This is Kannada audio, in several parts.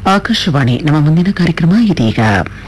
ಆಕಾಶವಾಣಿ ನಮ್ಮ ಮುಂದಿನ ಕಾರ್ಯಕ್ರಮ ಇದೀಗ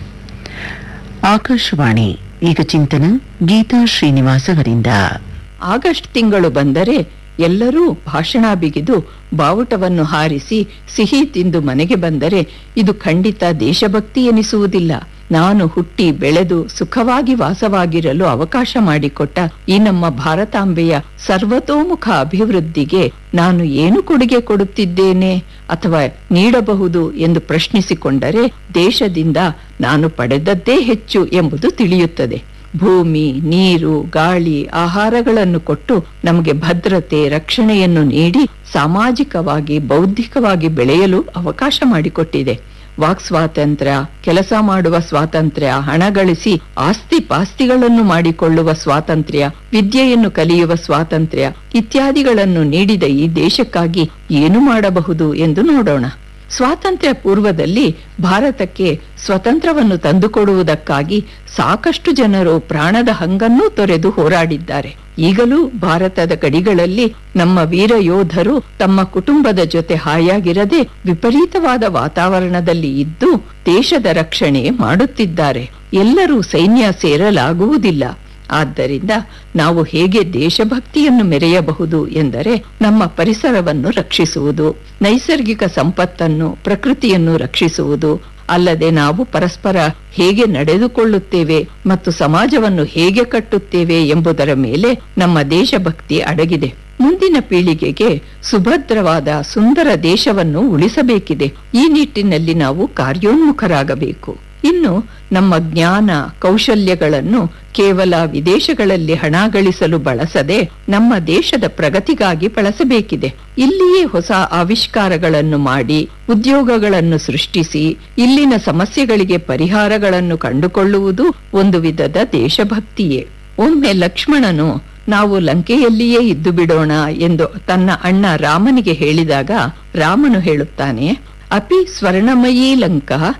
ಆಕಾಶವಾಣಿ ಈಗ ಚಿಂತನ ಗೀತಾ ಶ್ರೀನಿವಾಸ್ ಅವರಿಂದ ಆಗಸ್ಟ್ ತಿಂಗಳು ಬಂದರೆ ಎಲ್ಲರೂ ಭಾಷಣ ಬಿಗಿದು ಬಾವುಟವನ್ನು ಹಾರಿಸಿ ಸಿಹಿ ತಿಂದು ಮನೆಗೆ ಬಂದರೆ ಇದು ಖಂಡಿತ ದೇಶಭಕ್ತಿ ಎನಿಸುವುದಿಲ್ಲ ನಾನು ಹುಟ್ಟಿ ಬೆಳೆದು ಸುಖವಾಗಿ ವಾಸವಾಗಿರಲು ಅವಕಾಶ ಮಾಡಿಕೊಟ್ಟ ಈ ನಮ್ಮ ಭಾರತಾಂಬೆಯ ಸರ್ವತೋಮುಖ ಅಭಿವೃದ್ಧಿಗೆ ನಾನು ಏನು ಕೊಡುಗೆ ಕೊಡುತ್ತಿದ್ದೇನೆ ಅಥವಾ ನೀಡಬಹುದು ಎಂದು ಪ್ರಶ್ನಿಸಿಕೊಂಡರೆ ದೇಶದಿಂದ ನಾನು ಪಡೆದದ್ದೇ ಹೆಚ್ಚು ಎಂಬುದು ತಿಳಿಯುತ್ತದೆ ಭೂಮಿ ನೀರು ಗಾಳಿ ಆಹಾರಗಳನ್ನು ಕೊಟ್ಟು ನಮಗೆ ಭದ್ರತೆ ರಕ್ಷಣೆಯನ್ನು ನೀಡಿ ಸಾಮಾಜಿಕವಾಗಿ ಬೌದ್ಧಿಕವಾಗಿ ಬೆಳೆಯಲು ಅವಕಾಶ ಮಾಡಿಕೊಟ್ಟಿದೆ ವಾಕ್ ಸ್ವಾತಂತ್ರ್ಯ ಕೆಲಸ ಮಾಡುವ ಸ್ವಾತಂತ್ರ್ಯ ಹಣ ಗಳಿಸಿ ಆಸ್ತಿ ಪಾಸ್ತಿಗಳನ್ನು ಮಾಡಿಕೊಳ್ಳುವ ಸ್ವಾತಂತ್ರ್ಯ ವಿದ್ಯೆಯನ್ನು ಕಲಿಯುವ ಸ್ವಾತಂತ್ರ್ಯ ಇತ್ಯಾದಿಗಳನ್ನು ನೀಡಿದ ಈ ದೇಶಕ್ಕಾಗಿ ಏನು ಮಾಡಬಹುದು ಎಂದು ನೋಡೋಣ ಸ್ವಾತಂತ್ರ್ಯ ಪೂರ್ವದಲ್ಲಿ ಭಾರತಕ್ಕೆ ಸ್ವತಂತ್ರವನ್ನು ತಂದುಕೊಡುವುದಕ್ಕಾಗಿ ಸಾಕಷ್ಟು ಜನರು ಪ್ರಾಣದ ಹಂಗನ್ನೂ ತೊರೆದು ಹೋರಾಡಿದ್ದಾರೆ ಈಗಲೂ ಭಾರತದ ಗಡಿಗಳಲ್ಲಿ ನಮ್ಮ ವೀರ ಯೋಧರು ತಮ್ಮ ಕುಟುಂಬದ ಜೊತೆ ಹಾಯಾಗಿರದೆ ವಿಪರೀತವಾದ ವಾತಾವರಣದಲ್ಲಿ ಇದ್ದು ದೇಶದ ರಕ್ಷಣೆ ಮಾಡುತ್ತಿದ್ದಾರೆ ಎಲ್ಲರೂ ಸೈನ್ಯ ಸೇರಲಾಗುವುದಿಲ್ಲ ಆದ್ದರಿಂದ ನಾವು ಹೇಗೆ ದೇಶಭಕ್ತಿಯನ್ನು ಮೆರೆಯಬಹುದು ಎಂದರೆ ನಮ್ಮ ಪರಿಸರವನ್ನು ರಕ್ಷಿಸುವುದು ನೈಸರ್ಗಿಕ ಸಂಪತ್ತನ್ನು ಪ್ರಕೃತಿಯನ್ನು ರಕ್ಷಿಸುವುದು ಅಲ್ಲದೆ ನಾವು ಪರಸ್ಪರ ಹೇಗೆ ನಡೆದುಕೊಳ್ಳುತ್ತೇವೆ ಮತ್ತು ಸಮಾಜವನ್ನು ಹೇಗೆ ಕಟ್ಟುತ್ತೇವೆ ಎಂಬುದರ ಮೇಲೆ ನಮ್ಮ ದೇಶಭಕ್ತಿ ಅಡಗಿದೆ ಮುಂದಿನ ಪೀಳಿಗೆಗೆ ಸುಭದ್ರವಾದ ಸುಂದರ ದೇಶವನ್ನು ಉಳಿಸಬೇಕಿದೆ ಈ ನಿಟ್ಟಿನಲ್ಲಿ ನಾವು ಕಾರ್ಯೋನ್ಮುಖರಾಗಬೇಕು ಇನ್ನು ನಮ್ಮ ಜ್ಞಾನ ಕೌಶಲ್ಯಗಳನ್ನು ಕೇವಲ ವಿದೇಶಗಳಲ್ಲಿ ಹಣ ಗಳಿಸಲು ಬಳಸದೆ ನಮ್ಮ ದೇಶದ ಪ್ರಗತಿಗಾಗಿ ಬಳಸಬೇಕಿದೆ ಇಲ್ಲಿಯೇ ಹೊಸ ಆವಿಷ್ಕಾರಗಳನ್ನು ಮಾಡಿ ಉದ್ಯೋಗಗಳನ್ನು ಸೃಷ್ಟಿಸಿ ಇಲ್ಲಿನ ಸಮಸ್ಯೆಗಳಿಗೆ ಪರಿಹಾರಗಳನ್ನು ಕಂಡುಕೊಳ್ಳುವುದು ಒಂದು ವಿಧದ ದೇಶಭಕ್ತಿಯೇ ಒಮ್ಮೆ ಲಕ್ಷ್ಮಣನು ನಾವು ಲಂಕೆಯಲ್ಲಿಯೇ ಇದ್ದು ಬಿಡೋಣ ಎಂದು ತನ್ನ ಅಣ್ಣ ರಾಮನಿಗೆ ಹೇಳಿದಾಗ ರಾಮನು ಹೇಳುತ್ತಾನೆ ಅಪಿ ಸ್ವರ್ಣಮಯೀ ಲಂಕಾ